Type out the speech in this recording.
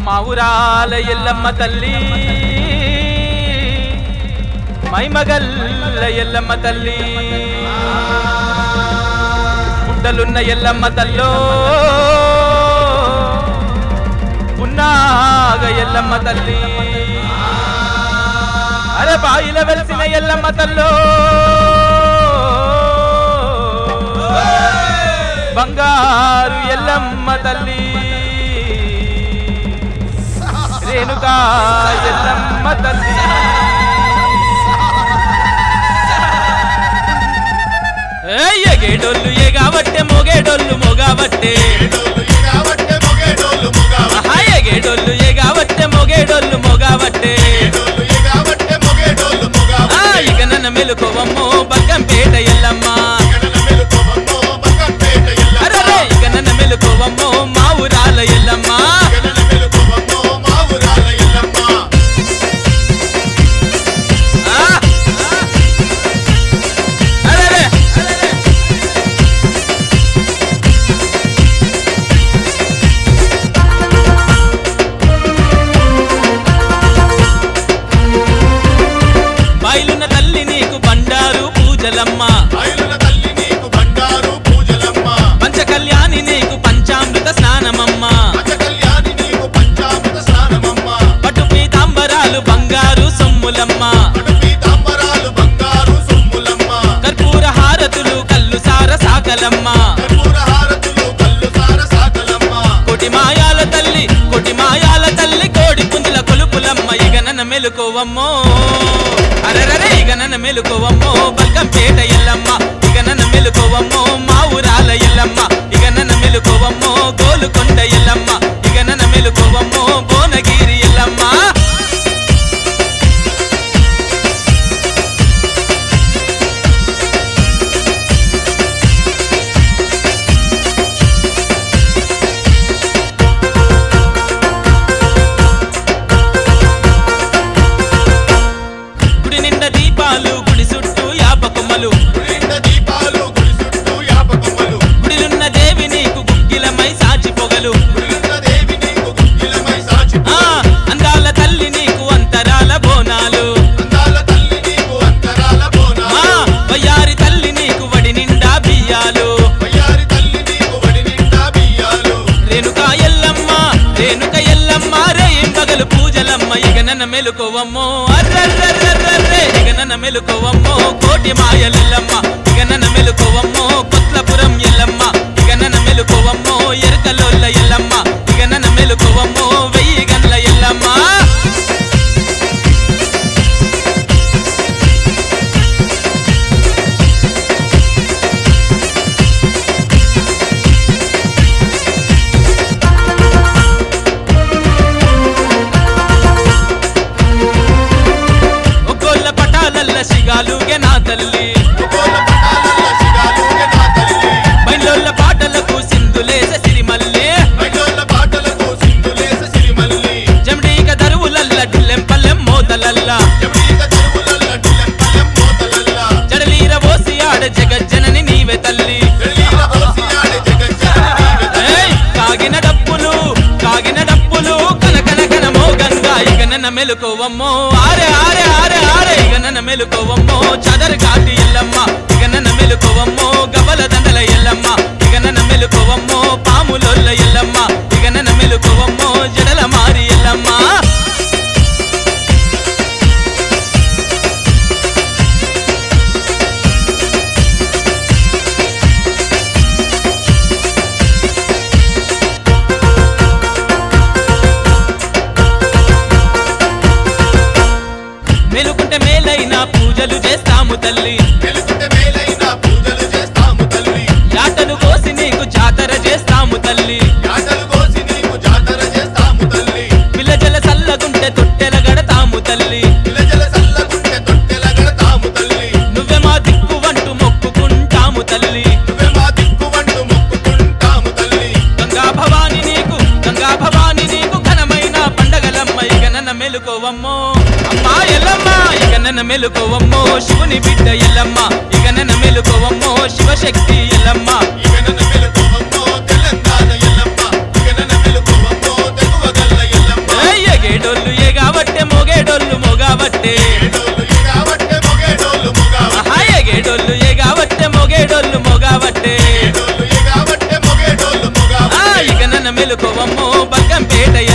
మా ఊరాల ఎల్లమ్మ తల్లి మైమగల్ల ఎల్లమ్మ తల్లి గుడ్డలున్న ఎల్లమ్మ తల్లో ఉన్నాగ ఎల్లమ్మ తల్లి అరే బాయిల వెలిసిన ఎల్లమ్మ తల్లో బంగారు ఎల్లమ్మ తల్లి రేణుకా ఎల్లమ్మ తల్లి ఏయ్, ఎగేడోళ్ళు ఎగావట్టే మొగేడోళ్ళు మొగావట్టే ఏడోళ్ళు ఎగావట్టె మొగేడోళ్ళు మొగావట్టె. ఆహా, ఎగేడోళ్ళు ఎగావట్టే మొగేడోళ్ళు మొగావట్టే ఏడోళ్ళు ఎగావట్టె మొగేడోళ్ళు ఆ, మొగావట్టె. ఇక నన్న మెలుకోవమ్మో బగ్గంపేట ఎల్లమ్మ గణన మెలుకువమ్మో బగ్గంపేట ఎల్లమ్మ. అరే ఇక నన్న మెలుకోవమ్మో మా ఊరాల ఎల్లమ్మ గణన మెలుకువమ్మో మా ఊరాల ఎల్లమ్మ. ఆ, అరెరే, అరెరే. బయలున్న తల్లి నీకు బండారు పూజలమ్మ బయలున తల్లి నీకు బంగారు పూజలమ్మ. పంచ కళ్యాణి నీకు పంచామృత స్నానమమ్మ పంచ కళ్యాణి నీకు పంచామృత స్నానమమ్మ. పట్టు పీతాంబరాలు బంగారు సొమ్ములమ్మ అటు పీతాంబరాలు బంగారు సొమ్ములమ్మ. కర్పూర హారతులు కల్లు సార సాకలమ్మ కర్పూర హారతులు కల్లు సార సాకలమ్మ. కోటి మాయాల తల్లి కోటి మాయాల తల్లి కోడి పుంజుల కొలుపులమ్మ ఇక నన్న మెలుకోవమ్మో అరరరే ఇక నన్న మెలుకోవమ్మో బల్కంపేట ఎల్లమ్మ ఇక నన్న మెలుకోవమ్మో మా ఊరాల ఎల్లమ్మ ఇక నన్న మెలుకోవమ్మో గోలుకొండ ఎల్లమ్మ ఇక నన్న మెలుకోవమ్మో భువనగిరి ఎల్లమ్మ గుడి నిండా దీపాలు గుడి చుట్టూ యాపకొమ్మలు గుడింద దీపాలు గుడి చుట్టూ యాపకొమ్మలు. గుడిలున్న దేవి నీకు గుగ్గిలమై సాచి పొగలు గుడిలున్న దేవి నీకు గుగ్గిలమై సాచి ఆ అందాల తల్లి నీకు అంతరాల బోనాలు అందాల తల్లి నీకు అంతరాల ఆ బోనాలు. వయ్యారి తల్లి నీకు వడి నిండా బియ్యాలు వయ్యారి తల్లి నీకు వడి నిండా బియ్యాలు. రేణుక ఎల్లమ్మ రేణుక ఎల్లమ్మ రేం పగలు పూజలమ్మ ఇక నన్న మెలుకోవమ్మో అర్రర్రర్రర్రే ఇక నన్న మెలుకోవమ్మో కోటి మాయలెల్లమ్మ ఇక నన్న మెలుకోవమ్మో కొత్లపురం ఎల్లమ్మ ఇక నన్న మెలుకోవమ్మో ఎరకలోల్ల ఎల్లమ్మ ఇక నన్న మెలుకోవమ్మో వెయ్యి గండ్ల ఎల్లమ్మ ఒక్కోళ్ళ పటాలల్ల సిగాలుగే నా తల్లి ఒకోల పటాలల్ల శిగాలుగే నా తల్లి. బయలోళ్ళ పాటలకు సింధులేస సిరిమల్లే బయటోళ్ళ పాటలకు సింధులేస సిరిమల్లి. జమడీక దరువులల్ల ఢిల్లెం పల్లెం మోతలల్ల జమీక చెరువులల్ల టిల్లెంపల్లెం మోతలల్ల. జడలీర ఓసి ఆడ జగజ్జనని నీవే తల్లి తెల్లీల పోసి ఆడే జగజ్జనని నీవే తల్లి. ఏయ్! కాగిన డప్పులు కాగిన డప్పులు కనకన కన మోగంగా ఇక నన్న మెలుకోవమ్మో ఆరే ఆరే ఆరే ఆరే ఇక నన్న మెలుకోవమ్మో చదరు కాటి ఎల్లమ్మ ఇక నన్న మెలుకోవమ్మో గబల దండల ఎల్లమ్మ ఇక నన్న మెలుకోవమ్మో పాములొల్ల ఎల్లమ్మ ఇక నన్న మెలుకోవమ్మో జడల మారి ఎల్లమ్మ మెలుకుంటే మేలైన పూజలు చేస్తాము తల్లి వెలుగుతే మేలైన పూజలు చేస్తాము తల్లి. జాతలు కోసి నీకు జాతర చేస్తాము తల్లి యాటలు కోసి నీకు జాతర చేస్తాము తల్లి. పిల్ల జల సల్లగుంటే తొట్టెల గడతాము తల్లి ఇలజల సల్లగుంటె తొట్టెల గడతాము తల్లి. నువ్వే మా దిక్కు వంటూ మొక్కుకుంటాము తల్లి నువ్వే మా దిక్కువంటూ మొక్కుకుంటాము తల్లి. గంగా భవాని నీకు గంగా భవాని నీకు ఘనమైన పండగలమ్మ ఇక నన్న మెలుకోవమ్మో అమ్మా ఎల్లమ్మ ఇక నన్న మెలుకోవమ్మో శివుని బిడ్డ ఎల్లమ్మ ఇక నన్న మెలుకోవమ్మో శివశక్తి ఎల్లమ్మ ఇక నన్ను మెలుకువమ్మో తెలంగాణ ఎల్లమ్మ. ఇక నన్ను మెలుకువమ్మో తెగువ గల్ల ఎల్లమ్మ. ఏడోళ్ళు ఎగావట్టే మొగేడోళ్ళు మొగావట్టే ఆహా ఎగేడోళ్ళు ఎగావట్టే మొగేడోళ్ళు మొగావట్టే ఏడోళ్ళు ఎగావట్టే మొగేడోళ్ళు ఆ మొగావట్టే ఇక నన్న మెలుకోవమ్మో బగ్గంపేట